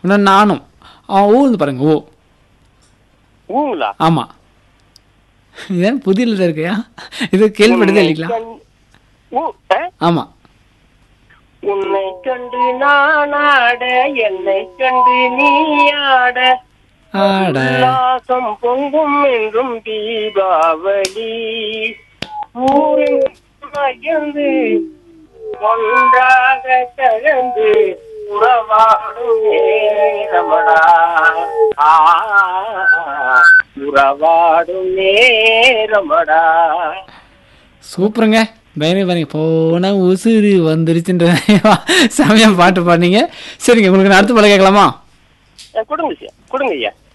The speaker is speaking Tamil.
இன்னும் நானும் ஆ ஊ வந்து பாருங்க ஓ ஊங்களா ஆமாம் ஏன் புதியில் இருக்கையா இது கேள்விப்படுதே இல்லைங்களா கண்- ஊ, ஆ? ஆமாம் உன்னை கண்டு நான் ஆட என்னை கண்டு நீ ஆட ஆட உல்லாசம் பொங்கும் என்றும் தீபாவளி ஊரின் மகிழ்ந்து ஒன்றாக கலந்து உறவாடும் நேரமடா ஆ, உறவாடும் நேரமடா சூப்பருங்க பயணி பாருங்க போன உசுறு வந்துருச்சுன்ற செமையா பாட்டு பாடுனீங்க சரிங்க உங்களுக்கு நான் அடுத்த பாட கேட்கலாமா கொடுங்க ஐயா கொடுங்க ஐயா